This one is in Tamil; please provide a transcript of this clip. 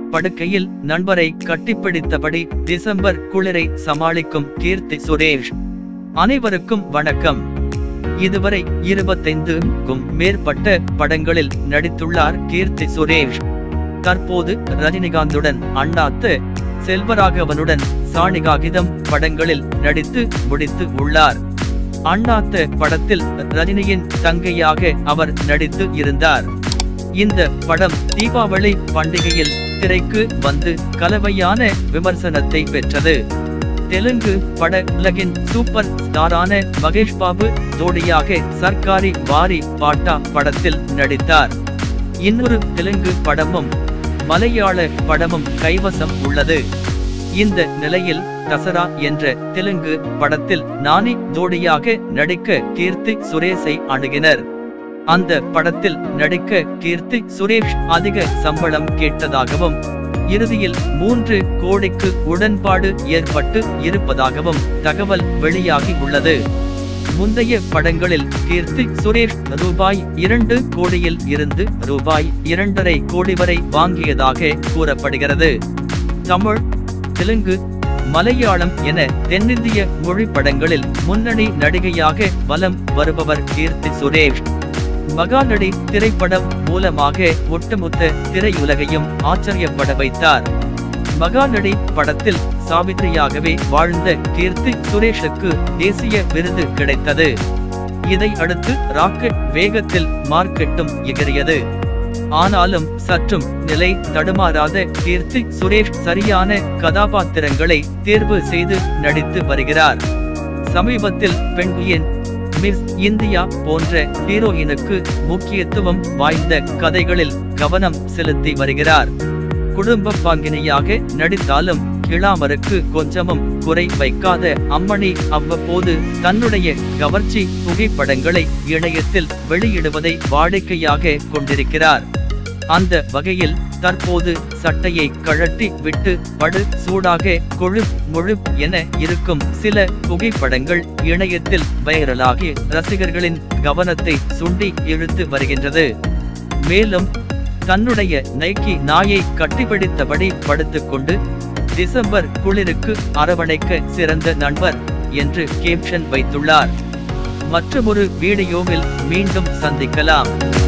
படுக்கையில் நண்பரை கட்டிப்பிடித்தபடி டிசம்பர் குளிரை சமாளிக்கும் கீர்த்தி சுரேஷ் அனைவருக்கும் வணக்கம் இதுவரை இருபத்தைந்துக்கும் மேற்பட்ட படங்களில் நடித்துள்ளார் கீர்த்தி சுரேஷ் தற்போது ரஜினிகாந்துடன் அண்ணாத்து செல்வராகவனுடன் சாணிகாகிதம் படங்களில் நடித்து முடித்து உள்ளார் அண்ணாத்த படத்தில் ரஜினியின் தங்கையாக அவர் நடித்து இருந்தார் இந்த படம் தீபாவளி பண்டிகையில் திரைக்கு வந்து கலவையான விமர்சனத்தை பெற்றது தெலுங்கு பட உலகின் சூப்பர் ஸ்டாரான மகேஷ் பாபு ஜோடியாக சர்க்காரி வாரி பாட்டா படத்தில் நடித்தார் இன்னொரு தெலுங்கு படமும் மலையாள படமும் கைவசம் உள்ளது இந்த நிலையில் தசரா என்ற தெலுங்கு படத்தில் நானி ஜோடியாக நடிக்க கீர்த்தி சுரேஷை அணுகினர் அந்த படத்தில் நடிக்க கீர்த்தி சுரேஷ் அதிக சம்பளம் கேட்டதாகவும் இறுதியில் மூன்று கோடிக்கு உடன்பாடு ஏற்பட்டு இருப்பதாகவும் தகவல் வெளியாகி உள்ளது முந்தைய படங்களில் கீர்த்தி சுரேஷ் ரூபாய் இரண்டு கோடியில் இருந்து ரூபாய் இரண்டரை கோடி வரை வாங்கியதாக கூறப்படுகிறது தமிழ் தெலுங்கு மலையாளம் என தென்னிந்திய மொழி படங்களில் முன்னணி நடிகையாக வலம் வருபவர் கீர்த்தி சுரேஷ் மகாநடி திரைப்படம் மூலமாக ஒட்டுமொத்த திரையுலகையும் ஆச்சரியப்பட வைத்தார் மகாநடி படத்தில் சாவித்ரியாகவே வாழ்ந்த கீர்த்தி சுரேஷுக்கு தேசிய விருது கிடைத்தது இதை அடுத்து ராக்கெட் வேகத்தில் மார்க்கெட்டும் எகிரியது ஆனாலும் சற்றும் நிலை தடுமாறாத கீர்த்தி சுரேஷ் சரியான கதாபாத்திரங்களை தேர்வு செய்து நடித்து வருகிறார் சமீபத்தில் பெண்குயின் மிஸ் இந்தியா போன்ற ஹீரோயினுக்கு முக்கியத்துவம் வாய்ந்த கதைகளில் கவனம் செலுத்தி வருகிறார் குடும்ப பாங்கினியாக நடித்தாலும் கிளாமருக்கு கொஞ்சமும் குறை வைக்காத அம்மணி அவ்வப்போது தன்னுடைய கவர்ச்சி புகைப்படங்களை இணையத்தில் வெளியிடுவதை வாடிக்கையாக கொண்டிருக்கிறார் அந்த வகையில் தற்போது சட்டையை கழட்டி விட்டு படு சூடாக கொழு முழு என இருக்கும் சில புகைப்படங்கள் இணையத்தில் வைரலாகி ரசிகர்களின் கவனத்தை சுண்டி இழுத்து வருகின்றது மேலும் தன்னுடைய நைக்கி நாயை கட்டிப்பிடித்தபடி படுத்துக்கொண்டு டிசம்பர் குளிருக்கு அரவணைக்க சிறந்த நண்பர் என்று கேப்ஷன் வைத்துள்ளார் மற்றொரு வீடியோவில் மீண்டும் சந்திக்கலாம்